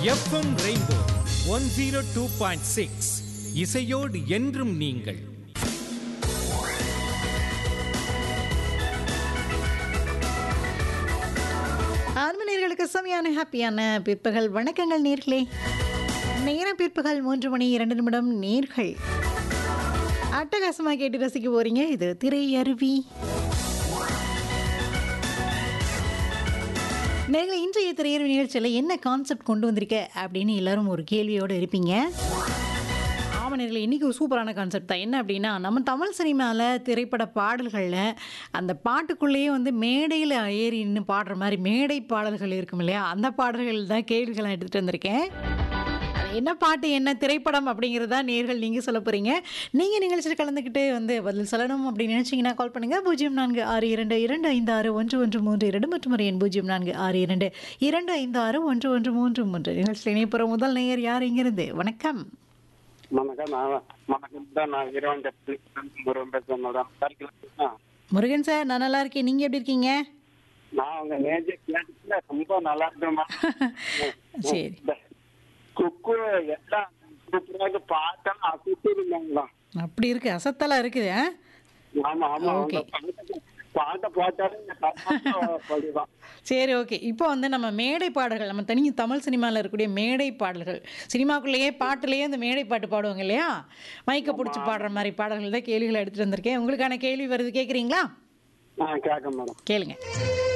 FM rainbow one zero two point six இசையோடு என்றும் நீங்கள் ஆன்மீனர்களுக்கு செமையான ஹாப்பியான பிற்பகல் வணக்கங்கள் நேர்களே நேர பிற்பகல் மூன்று மணி இரண்டு நிமிடம் நேர்கள் அட்டகாசமாக கேட்டு ரசிக்க போறீங்க இது திரை அருவி நேர்களை இன்றைய திரையரவு நிகழ்ச்சியில் என்ன கான்செப்ட் கொண்டு வந்திருக்க அப்படின்னு எல்லாரும் ஒரு கேள்வியோடு இருப்பீங்க ஆமனர்களே இன்றைக்கி ஒரு சூப்பரான கான்செப்ட் தான் என்ன அப்படின்னா நம்ம தமிழ் சினிமாவில் திரைப்பட பாடல்களில் அந்த பாட்டுக்குள்ளேயே வந்து மேடையில் ஏறி நின்று பாடுற மாதிரி மேடை பாடல்கள் இருக்கும் இல்லையா அந்த பாடல்கள் தான் கேள்விகளை எடுத்துகிட்டு வந்திருக்கேன் அது என்ன பாட்டு என்ன திரைப்படம் அப்படிங்கிறதா நேர்கள் நீங்கள் சொல்ல போகிறீங்க நீங்கள் நிகழ்ச்சியில் கலந்துக்கிட்டு வந்து பதில் சொல்லணும் அப்படின்னு நினச்சிங்கன்னா கால் பண்ணுங்கள் பூஜ்ஜியம் நான்கு ஆறு இரண்டு இரண்டு ஐந்து ஆறு ஒன்று ஒன்று மூன்று இரண்டு மற்றும் ஒரு எண் பூஜ்ஜியம் நான்கு ஆறு இரண்டு இரண்டு ஐந்து ஆறு ஒன்று ஒன்று மூன்று மூன்று நிகழ்ச்சியில் இணைப்புற முதல் நேயர் யார் இங்கிருந்து வணக்கம் வணக்கம் நான் வணக்கம் தான் நான் இரவன் முருகன் பேசுறேன் மேடம் சரிங்களா முருகன் சார் நான் நல்லா இருக்கேன் நீங்கள் எப்படி இருக்கீங்க நான் உங்க நேஜ கேட்டுல ரொம்ப நல்லா இருக்கேன் சரி குக்கு எல்லாம் சூப்பராக பாட்டெல்லாம் அசுத்திருந்தாங்களா அப்படி இருக்கு அசத்தலா இருக்குது ஆ? ஆமா ஆமா Okay. அவங்க பாட்டை- பாட்டை போட்டாலே படிவான் சரி ஓகே இப்போ வந்து நம்ம மேடை பாடல்கள் நம்ம தனி தமிழ் சினிமாவில் இருக்கக்கூடிய மேடை பாடல்கள் சினிமாக்குள்ளேயே பாட்டுலேயே அந்த மேடை பாட்டு பாடுவாங்க இல்லையா மைக்கை பிடிச்சி பாடுற மாதிரி பாடல்கள் தான் கேள்விகளை எடுத்துகிட்டு வந்திருக்கேன் உங்களுக்கான கேள்வி வருது கேட்குறீங்களா ஆ கேட்க மேடம் கேளுங்க